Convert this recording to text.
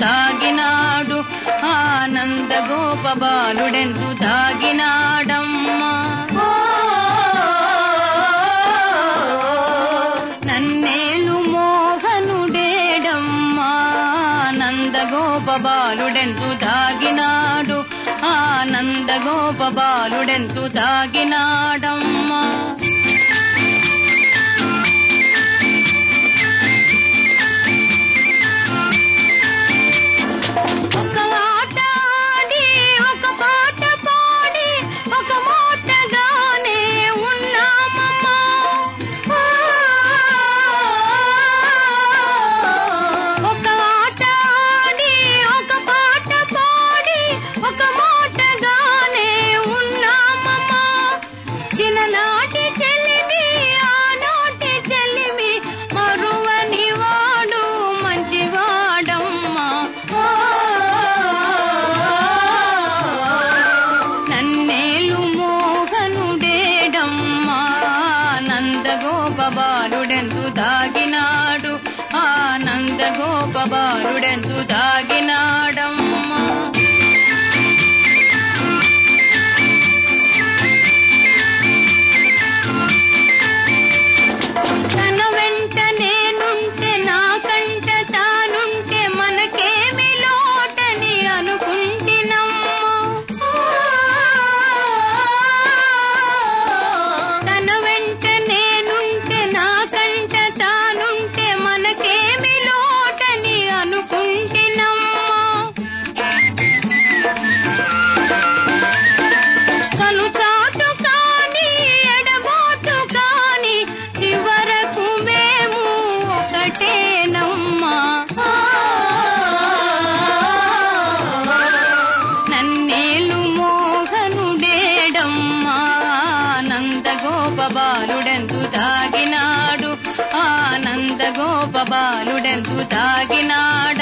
తాగినాడు ఆనంద గోపబాలుడెందు తాగినాడమ్మా నన్నేలు మోహనుడేడమ్మా ఆనంద గోపబాలుడెందు తాగినాడు ఆనంద గోపబాలుడెందు తాగినాడమ్మా ఒక ఆట ఆడి ఒక పాట పాడి ఒక మోటగానే ఉన్నామమ్మా ఒక ఆట ఆడి ఒక పాట పాడి ఒక మోటగానే ఉన్నామమ్మా చిన్ననాటి చెల్లిమి ఆనాటి చెల్లిమి మరువని వాడు మంచివాడమ్మా నన్నేలు మోహనుడేడమ్మా ఆనంద గోపబాలుడెందు దాగినాడు ఆనంద గోపబాలుడెందు దాగినాడమ్మా తన వెంట నేనుంటే నాకంట తానుంటే మనకేమి లోటని అనుకుంటినమ్మా తన వెంట నేనుంటే నాకంట తానుంటే మనకేమి లోటని అనుకుంటినమ్మా కను చాటు కాని ఎడబాటు కాని చివరకు మేము ఒకటేనమ్మా నన్నేలు మోహనుడేడమ్మా ఆనంద గోపబాలుడెందు తాగినాడు ఆనంద గోపబాలుడెందు తాగినాడ